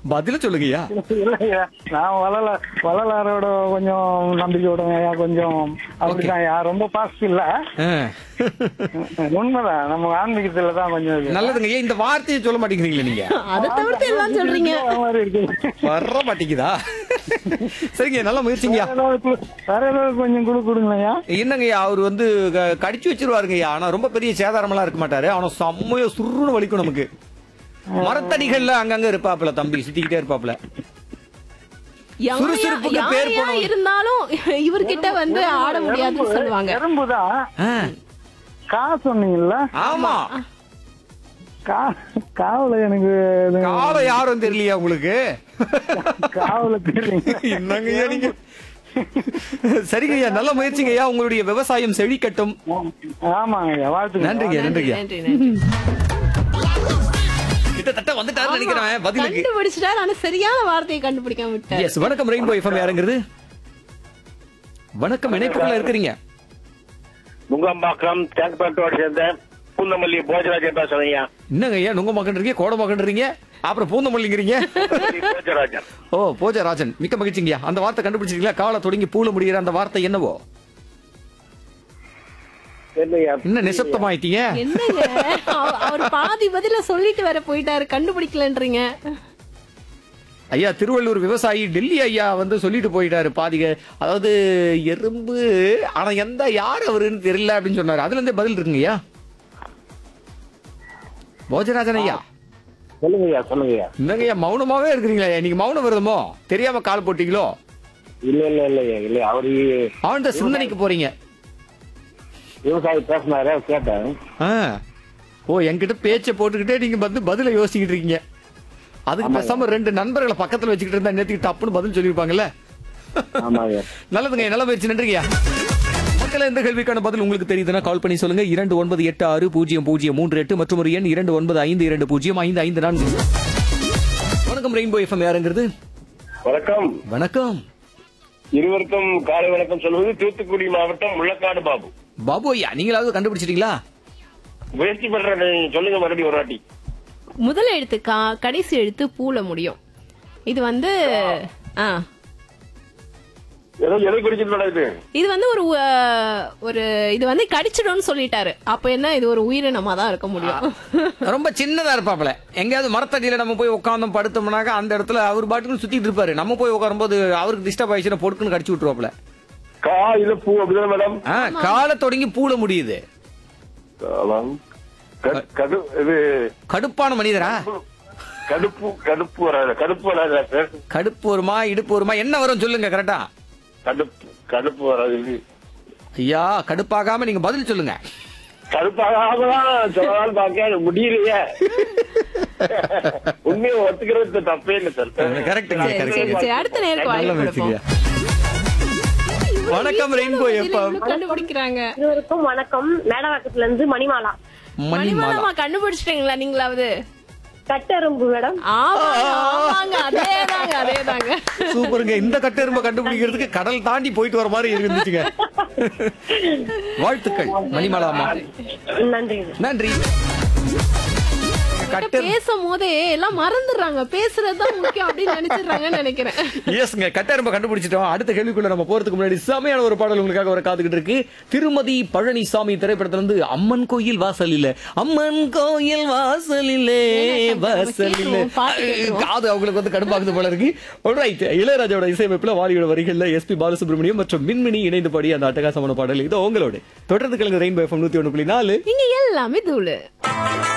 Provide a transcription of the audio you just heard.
பதில சொல்லுங்கய்யா இல்லையா நான் வளல வள்ளலாரோட கொஞ்சம் நம்பிக்கையோடங்கய்யா கொஞ்சம் அப்படிதான்யா ரொம்ப பாஸ்ட் இல்ல ஆ. உண்மைதான் நம்ம ஆன்மீகத்துல தான் கொஞ்சம் இது. நல்லதுங்கய்யா இந்த வார்த்தையை சொல்ல மாட்டேங்கிறீங்களே நீங்க அதை தவிர்த்து எல்லாம் சொல்றீங்க அந்த மாதிரி இருக்கு வர மாட்டேங்குதா சரிங்க நல்ல முயற்சிங்கய்யா வேற ஏதாவது குழு- வேற ஏதாவது கொஞ்சம் குழு கொடுங்களேயா என்னங்கய்யா அவர் வந்து க- கடிச்சு வச்சிருவாருங்கய்யா ஆனா ரொம்ப பெரிய சேதாரமெல்லாம் இருக்க மாட்டாரு ஆனா செம்மைய சுருன்னு வலிக்கும் நமக்கு மரத்தடிகள்ல அங்கங்க இருப்பாப்ல தம்பி சுத்திக்கிட்டே இருப்பாப்ல யானையா சுறுசுறுப்புக்கு பேர் யானையா போனவர். இருந்தாலும் இவர்கிட்ட வந்து ஆட முடியாதுன்னு சொல்லுவாங்க எறும்புதான் ஆ, கா சொன்னீங்கல்ல ஆமா கா காவல எனக்கு இது- காலை யாரும் தெரியலையா உங்களுக்கு காவல தெரியுங்க என்னங்கய்யா நீங்க சரிங்கய்யா நல்ல முயற்சிங்கய்யா உங்களுடைய விவசாயம் செழிக்கட்டும் ஆமாங்க வாழ்த்துக்கள் நன்றிங்க நன்றிங்க நன்றி நன்றி கிட்டத்தட்ட வந்துட்டாருன்னு நினைக்கிறேன் பதிலுக்கு கண்டுபிடிச்சிட்டாரு ஆனா சரியான வார்த்தையை கண்டுபிடிக்காம விட்டாரு எஸ் வணக்கம் ரெயின்போ எஃப்எம் யாருங்கிறது வணக்கம் இணைப்புக்குள்ள இருக்கிறீங்க நுங்கம்பாக்கம் தேக்கப்பட்டோடு சேர்ந்த பூந்தமல்லி போஜராஜன் பேசுறீங்க என்னங்க ஐயா நுங்க மகன்றீங்க கோட மகன்றீங்க அப்புறம் பூந்தமல்லிங்கிறீங்க போஜராஜன் ஓ போஜராஜன் மிக்க மகிழ்ச்சிங்கய்யா அந்த வார்த்தை கண்டுபிடிச்சிருக்கீங்களா காலை தொடங்கி பூல முடிகிற அந்த வார்த்தை என்னவோ என்னையா என்ன நிசப்தமாயிட்டீங்க என்னங்க அவ- அவர் பாதி பதில சொல்லிட்டு வேற போயிட்டாரு கண்டுபிடிக்கலன்றீங்க ஐயா திருவள்ளூர் விவசாயி டெல்லி ஐயா வந்து சொல்லிட்டு போயிட்டாரு பாதிக அதாவது எறும்பு ஆனா எந்த யார் அவருன்னு தெரியல அப்படின்னு சொன்னாரு அதுல இருந்தே பதில் இருக்குங்கய்யா போஜராஜன் ஐயா சொல்லுங்கய்யா சொல்லுங்கய்யா என்னங்கய்யா மௌனமாவே இருக்கிறீங்களா நீங்க மௌனம் வருதமோ தெரியாம கால் போட்டீங்களோ இல்ல இல்ல இல்லையா இல்ல அவரு ஆழ்ந்த சிந்தனைக்கு போறீங்க விவசாயி பேசினாரு கேட்டேன் ஆ. ஓ என்கிட்ட பேச்ச போட்டுக்கிட்டே நீங்க வந்து பதில யோசிச்சுக்கிட்டு இருக்கீங்க அதுக்கு பேசாம ரெண்டு நண்பர்களை பக்கத்துல வச்சுக்கிட்டு இருந்தா நேத்துக்கு டப்புன்னு பதில் சொல்லிருப்பாங்கல்ல ஆமாங்க நல்லதுங்க நல்ல முயற்சி நன்றிங்கய்யா மக்கள் இந்த கேள்விக்கான பதில் உங்களுக்கு தெரியுதுன்னா கால் பண்ணி சொல்லுங்க இரண்டு ஒன்பது எட்டு ஆறு பூஜ்ஜியம் பூஜ்ஜியம் மூன்று எட்டு மற்றும் ஒரு எண் இரண்டு ஒன்பது ஐந்து இரண்டு பூஜ்ஜியம் ஐந்து ஐந்து நான்கு வணக்கம் ரெயின்போ எஃப்எம் யாருங்கிறது வணக்கம் வணக்கம் இருவருக்கும் காலை வணக்கம் சொல்வது தூத்துக்குடி மாவட்டம் முள்ளக்காடு பாபு பாபு ஐயா நீங்களாவது கண்டுபிடிச்சிட்டீங்களா முயற்சி பண்றேன் சொல்லுங்க மறுபடியும் ஒரு வாட்டி முதல் எழுத்து கா கடைசி எழுத்து பூல முடியும் இது வந்து ஆ ஏதோ எதை குறிச்சிட்டு நடக்குது இது வந்து ஒரு அஹ், ஒரு இது வந்து கடிச்சிடும்னு சொல்லிட்டாரு அப்ப என்ன இது ஒரு உயிரினமா தான் இருக்க முடியும் ரொம்ப சின்னதா இருப்பாப்ல எங்கேயாவது மரத்தடியில நம்ம போய் உட்காந்தோம் படுத்தோம்னாக்கா அந்த இடத்துல அவர் பாட்டுக்கு சுத்திட்டு இருப்பாரு நம்ம போய் உட்காரும்போது அவருக்கு டிஸ்டர்ப் ஆயிடுச்சுன்னா பொடுக்குன்னு கடிச்சு விட்டுருவாப்ல கா இல்ல பூ அப்படிதான் மேடம் ஆ, காலை தொடங்கி பூல முடியுது காலம். க- கடு இது கடுப்பான மனிதரா கடுப்பு கடுப்பு வராது கடுப்பு வராது சார் கடுப்பு வருமா இடுப்பு வருமா என்ன வரும் சொல்லுங்க கரெக்டா கடுப்பு கடுப்பு வராது ஐயா கடுப்பாகாம நீங்க பதில் சொல்லுங்க கடுப்பாகதான் சொல்லலாம்னு பார்க்க முடியலையே உண்மையை ஒத்துக்கிறது தப்பே இல்லை சார் கரெக்டுங்க சரி, சரி, கரெக்ட் சரி. அடுத்த நேருக்கு நல்ல வாய்ப்பு முயற்சிங்க வணக்கம் ரெயின்போ பதில் எப்ப இவ்வளவு கண்டுபிடிக்கிறாங்க இருவருக்கும் வணக்கம் மேடவாக்கத்துல இருந்து மணிமாலா மணிமாலா மணிமாலாமா கண்டுபிடிச்சிட்டீங்களா நீங்களாவது கட்டெரும்பு மேடம் ஆமாங்க ஆமாங்க அதேதாங்க அதேதாங்க சூப்பருங்க இந்த கட்டெரும்ப கண்டுபிடிக்கிறதுக்கு கடல் தாண்டி போயிட்டு வர மாதிரி இருந்துச்சுங்க வாழ்த்துக்கள் மணிமாலா அம்மா நன்றி நன்றி கிட்ட பேசும் போதே எல்லாம் மறந்துடுறாங்க பேசுறதுதான் முக்கியம் அப்படின்னு நினைச்சிடுறாங்கன்னு நினைக்கிறேன் எஸ்ங்க கட்டெரும்ப கண்டுபிடிச்சிட்டோம் அடுத்த கேள்விக்குள்ள நம்ம போறதுக்கு முன்னாடி செமையான ஒரு பாடல் உங்களுக்காக ஒரு காத்துக்கிட்டு இருக்கு திருமதி பழனிசாமி திரைப்படத்துல இருந்து அம்மன் கோயில் வாசல் இல்ல அம்மன் கோயில் வாசல் இல்லே வாசல் இல்ல கேட்டுருவோம், பாட்டு கேட்டுருவோம். காது அவங்களுக்கு வந்து கடுப்பாகுது போல இருக்கு ரைட் இளையராஜாவோட இசையமைப்புல வாலியோட வரிகள்ல எஸ்பி பாலசுப்ரமணியம் மற்றும் மின்மினி இணைந்து பாடி அந்த அட்டகாசமான பாடல் இது உங்களோட தொடர்ந்து கிழங்கு ரெயின்போ எஃப்எம் நூத்தி ஒண்ணு புள்ளி நாலு இங்க எல்லாமே தூளு